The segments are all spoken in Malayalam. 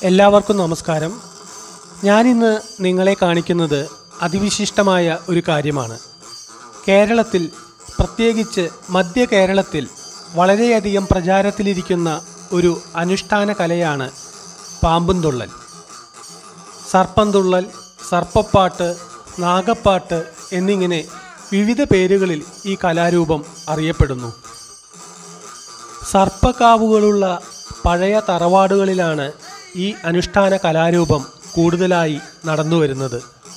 എല്ലാവർക്കും നമസ്കാരം ഞാനിന്ന് നിങ്ങളെ കാണിക്കുന്നത് അതിവിശിഷ്ടമായ ഒരു കാര്യമാണ് കേരളത്തിൽ പ്രത്യേകിച്ച് മധ്യ കേരളത്തിൽ വളരെയധികം പ്രചാരത്തിലിരിക്കുന്ന ഒരു അനുഷ്ഠാന കലയാണ് പാമ്പും തുള്ളൽ സർപ്പം തുള്ളൽ സർപ്പപ്പാട്ട് നാഗപ്പാട്ട് എന്നിങ്ങനെ വിവിധ പേരുകളിൽ ഈ കലാരൂപം അറിയപ്പെടുന്നു സർപ്പക്കാവുകളുള്ള പഴയ തറവാടുകളിലാണ് ഈ അനുഷ്ഠാന കലാരൂപം കൂടുതലായി നടന്നു വരുന്നത്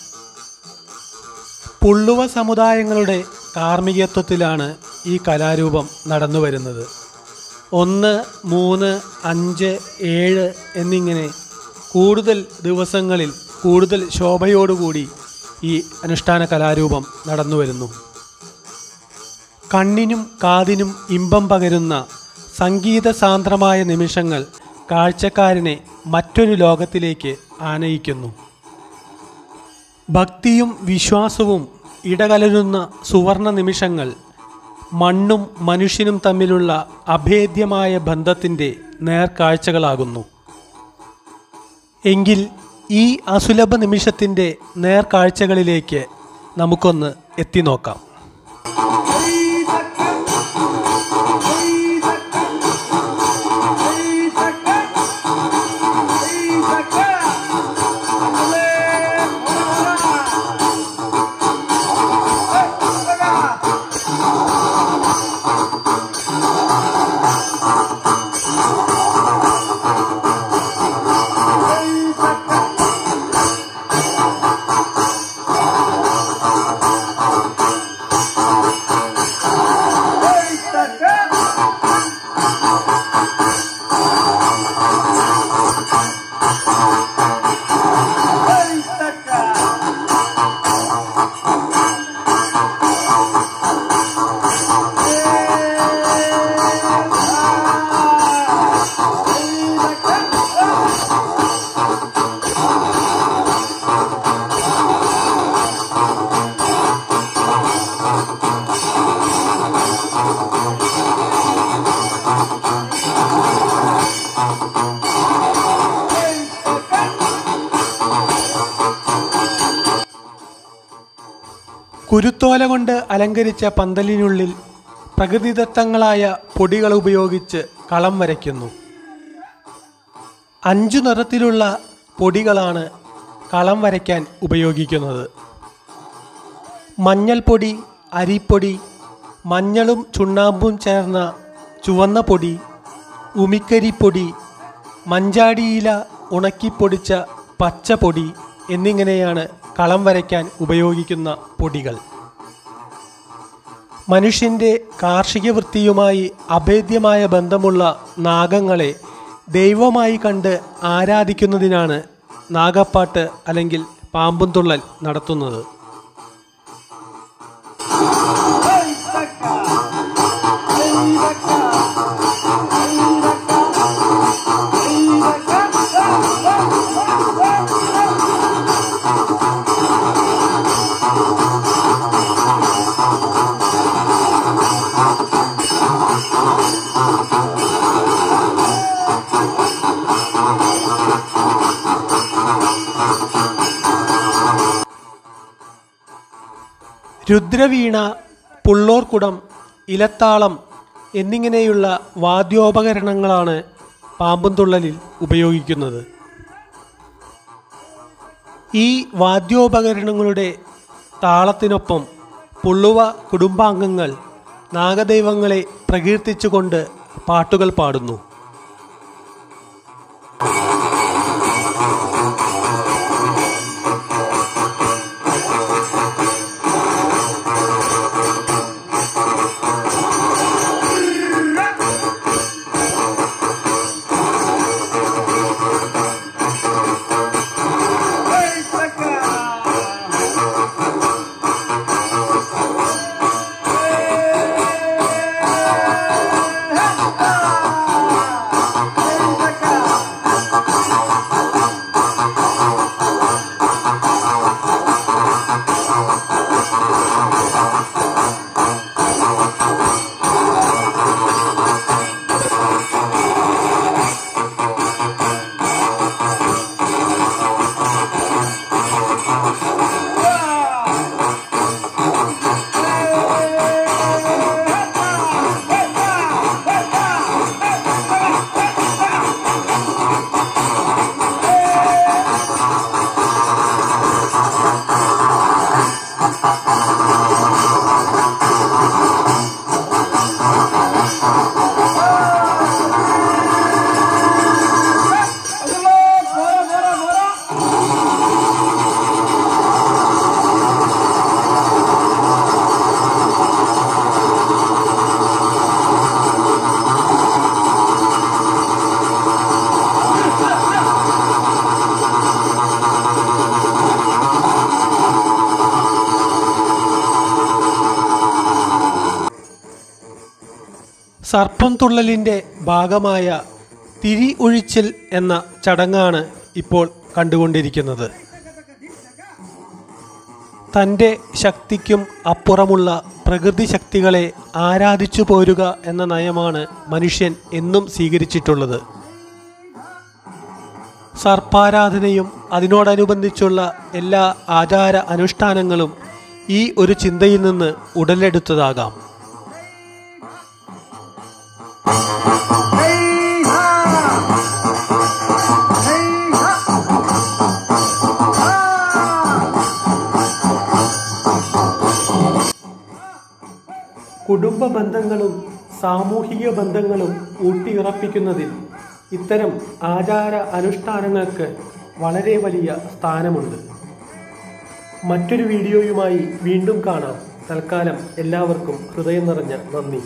പുള്ളുവ സമുദായങ്ങളുടെ കാർമ്മികത്വത്തിലാണ് ഈ കലാരൂപം നടന്നു വരുന്നത് ഒന്ന് മൂന്ന് അഞ്ച് ഏഴ് എന്നിങ്ങനെ കൂടുതൽ ദിവസങ്ങളിൽ കൂടുതൽ ശോഭയോടുകൂടി ഈ അനുഷ്ഠാന കലാരൂപം നടന്നു വരുന്നു കണ്ണിനും കാതിനും ഇമ്പം പകരുന്ന സംഗീത സാന്ദ്രമായ നിമിഷങ്ങൾ കാഴ്ചക്കാരനെ മറ്റൊരു ലോകത്തിലേക്ക് ആനയിക്കുന്നു ഭക്തിയും വിശ്വാസവും ഇടകലരുന്ന സുവർണ നിമിഷങ്ങൾ മണ്ണും മനുഷ്യനും തമ്മിലുള്ള അഭേദ്യമായ ബന്ധത്തിൻ്റെ നേർക്കാഴ്ചകളാകുന്നു എങ്കിൽ ഈ അസുലഭ നിമിഷത്തിൻ്റെ നേർക്കാഴ്ചകളിലേക്ക് നമുക്കൊന്ന് എത്തി നോക്കാം കുരുത്തോല കൊണ്ട് അലങ്കരിച്ച പന്തലിനുള്ളിൽ പ്രകൃതിദത്തങ്ങളായ പൊടികൾ ഉപയോഗിച്ച് കളം വരയ്ക്കുന്നു അഞ്ചു നിറത്തിലുള്ള പൊടികളാണ് കളം വരയ്ക്കാൻ ഉപയോഗിക്കുന്നത് മഞ്ഞൾപ്പൊടി അരിപ്പൊടി മഞ്ഞളും ചുണ്ണാമ്പും ചേർന്ന ചുവന്ന പൊടി ഉമിക്കരിപ്പൊടി മഞ്ചാടിയില ഉണക്കിപ്പൊടിച്ച പച്ചപ്പൊടി എന്നിങ്ങനെയാണ് കളം വരയ്ക്കാൻ ഉപയോഗിക്കുന്ന പൊടികൾ മനുഷ്യൻ്റെ കാർഷിക വൃത്തിയുമായി അഭേദ്യമായ ബന്ധമുള്ള നാഗങ്ങളെ ദൈവമായി കണ്ട് ആരാധിക്കുന്നതിനാണ് നാഗപ്പാട്ട് അല്ലെങ്കിൽ പാമ്പും തുള്ളൽ നടത്തുന്നത് രുദ്രവീണ പുള്ളോർക്കുടം ഇലത്താളം എന്നിങ്ങനെയുള്ള വാദ്യോപകരണങ്ങളാണ് പാമ്പും തുള്ളലിൽ ഉപയോഗിക്കുന്നത് ഈ വാദ്യോപകരണങ്ങളുടെ താളത്തിനൊപ്പം പുള്ളുവ കുടുംബാംഗങ്ങൾ നാഗദൈവങ്ങളെ പ്രകീർത്തിച്ചുകൊണ്ട് പാട്ടുകൾ പാടുന്നു സർപ്പം തുള്ളലിൻ്റെ ഭാഗമായ തിരി ഒഴിച്ചിൽ എന്ന ചടങ്ങാണ് ഇപ്പോൾ കണ്ടുകൊണ്ടിരിക്കുന്നത് തൻ്റെ ശക്തിക്കും അപ്പുറമുള്ള പ്രകൃതി ശക്തികളെ ആരാധിച്ചു പോരുക എന്ന നയമാണ് മനുഷ്യൻ എന്നും സ്വീകരിച്ചിട്ടുള്ളത് സർപ്പാരാധനയും അതിനോടനുബന്ധിച്ചുള്ള എല്ലാ ആചാര അനുഷ്ഠാനങ്ങളും ഈ ഒരു ചിന്തയിൽ നിന്ന് ഉടലെടുത്തതാകാം കുടുംബ ബന്ധങ്ങളും സാമൂഹിക ബന്ധങ്ങളും ഊട്ടിയുറപ്പിക്കുന്നതിൽ ഇത്തരം ആചാര അനുഷ്ഠാനങ്ങൾക്ക് വളരെ വലിയ സ്ഥാനമുണ്ട് മറ്റൊരു വീഡിയോയുമായി വീണ്ടും കാണാം തൽക്കാലം എല്ലാവർക്കും ഹൃദയം നിറഞ്ഞ നന്ദി